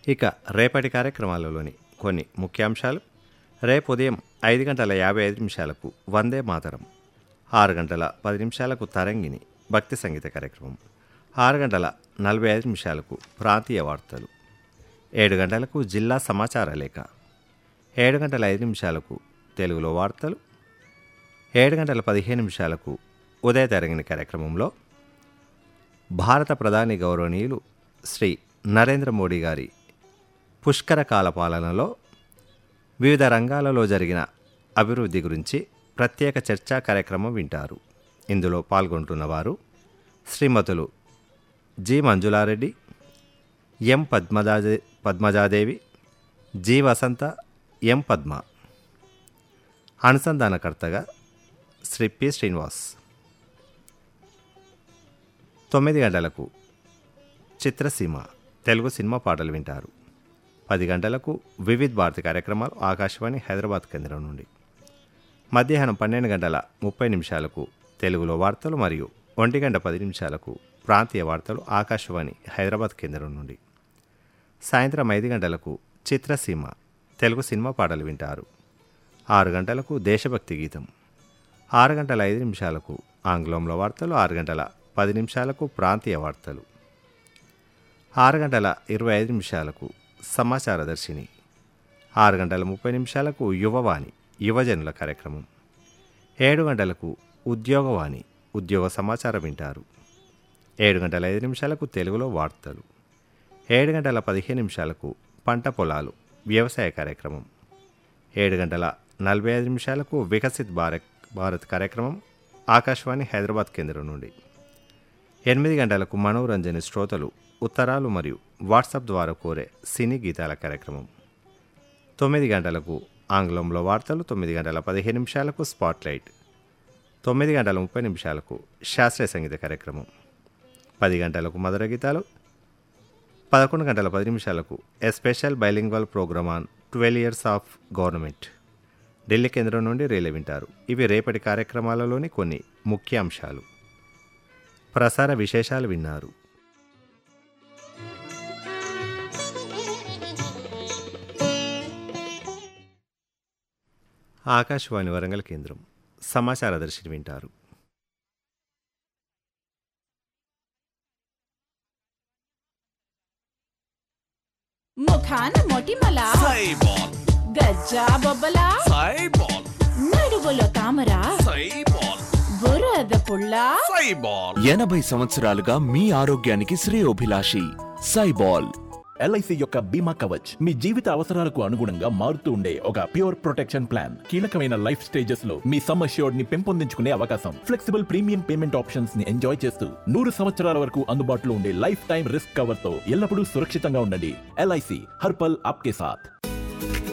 ఇక రేపటి కార్యక్రమాలలోని కొన్ని ముఖ్యాంశాలు రేపు ఉదయం ఐదు గంటల యాభై ఐదు నిమిషాలకు వందే మాతరం ఆరు గంటల పది నిమిషాలకు తరంగిణి భక్తి సంగీత కార్యక్రమం ఆరు గంటల నలభై ఐదు నిమిషాలకు ప్రాంతీయ వార్తలు ఏడు గంటలకు జిల్లా సమాచార లేఖ ఏడు గంటల ఐదు నిమిషాలకు తెలుగులో వార్తలు ఏడు గంటల పదిహేను నిమిషాలకు ఉదయ తరంగిణి కార్యక్రమంలో భారత ప్రధాని గౌరవనీయులు శ్రీ నరేంద్ర మోడీ గారి పుష్కర కాల పాలనలో వివిధ రంగాలలో జరిగిన అభివృద్ధి గురించి ప్రత్యేక చర్చా కార్యక్రమం వింటారు ఇందులో పాల్గొంటున్న వారు శ్రీమతులు జి మంజులారెడ్డి ఎం పద్మజాదే పద్మజాదేవి జి వసంత ఎం పద్మ అనుసంధానకర్తగా శ్రీ పి శ్రీనివాస్ తొమ్మిది గంటలకు చిత్రసీమ తెలుగు సినిమా పాటలు వింటారు పది గంటలకు వివిధ్ భారతి కార్యక్రమాలు ఆకాశవాణి హైదరాబాద్ కేంద్రం నుండి మధ్యాహ్నం పన్నెండు గంటల ముప్పై నిమిషాలకు తెలుగులో వార్తలు మరియు ఒంటి గంట పది నిమిషాలకు ప్రాంతీయ వార్తలు ఆకాశవాణి హైదరాబాద్ కేంద్రం నుండి సాయంత్రం ఐదు గంటలకు చిత్రసీమ తెలుగు సినిమా పాటలు వింటారు ఆరు గంటలకు దేశభక్తి గీతం ఆరు గంటల ఐదు నిమిషాలకు ఆంగ్లంలో వార్తలు ఆరు గంటల పది నిమిషాలకు ప్రాంతీయ వార్తలు ఆరు గంటల ఇరవై ఐదు నిమిషాలకు సమాచార దర్శిని ఆరు గంటల ముప్పై నిమిషాలకు యువవాణి యువజనుల కార్యక్రమం ఏడు గంటలకు ఉద్యోగవాణి ఉద్యోగ సమాచారం వింటారు ఏడు గంటల ఐదు నిమిషాలకు తెలుగులో వార్తలు ఏడు గంటల పదిహేను నిమిషాలకు పంట పొలాలు వ్యవసాయ కార్యక్రమం ఏడు గంటల నలభై ఐదు నిమిషాలకు వికసిత్ భారత్ భారత్ కార్యక్రమం ఆకాశవాణి హైదరాబాద్ కేంద్రం నుండి ఎనిమిది గంటలకు మనోరంజని శ్రోతలు ఉత్తరాలు మరియు వాట్సాప్ ద్వారా కోరే సినీ గీతాల కార్యక్రమం తొమ్మిది గంటలకు ఆంగ్లంలో వార్తలు తొమ్మిది గంటల పదిహేను నిమిషాలకు స్పాట్లైట్ తొమ్మిది గంటల ముప్పై నిమిషాలకు శాస్త్రీయ సంగీత కార్యక్రమం పది గంటలకు మధుర గీతాలు పదకొండు గంటల పది నిమిషాలకు a special bilingual program on twelve years of government Delhi కేంద్రం నుండి రేలే వింటారు ఇవి రేపటి కార్యక్రమాలలోని కొన్ని ముఖ్య అంశాలు ప్రసార విశేషాలు విన్నారు ఆకాశవాణి వరంగల్ కేంద్రం సమాచార దర్శిని వింటారు ముఖాన మొటిమల సైబాల్ గజ్జా బొబ్బల సైబాల్ నడువులో తామర సైబాల్ బురద పుల్ల సైబాల్ ఎనభై సంవత్సరాలుగా మీ ఆరోగ్యానికి శ్రేయోభిలాషి సైబాల్ ఎల్ఐసి యొక్క బీమా కవచ్ మీ జీవిత అవసరాలకు అనుగుణంగా మారుతూ ఉండే ఒక ప్యూర్ ప్రొటెక్షన్ ప్లాన్ కీలకమైన లైఫ్ స్టేజెస్ లో మీ సమ్ అష్యూర్డ్ ని పెంపొందించుకునే అవకాశం ఫ్లెక్సిబుల్ ప్రీమియం పేమెంట్ ఆప్షన్స్ ని ఎంజాయ్ చేస్తూ నూరు సంవత్సరాల వరకు అందుబాటులో ఉండే లైఫ్ టైం రిస్క్ కవర్ తో ఎల్లప్పుడూ సురక్షితంగా ఉండండి ఎల్ఐసి హర్పల్ ఆప్కే సాథ్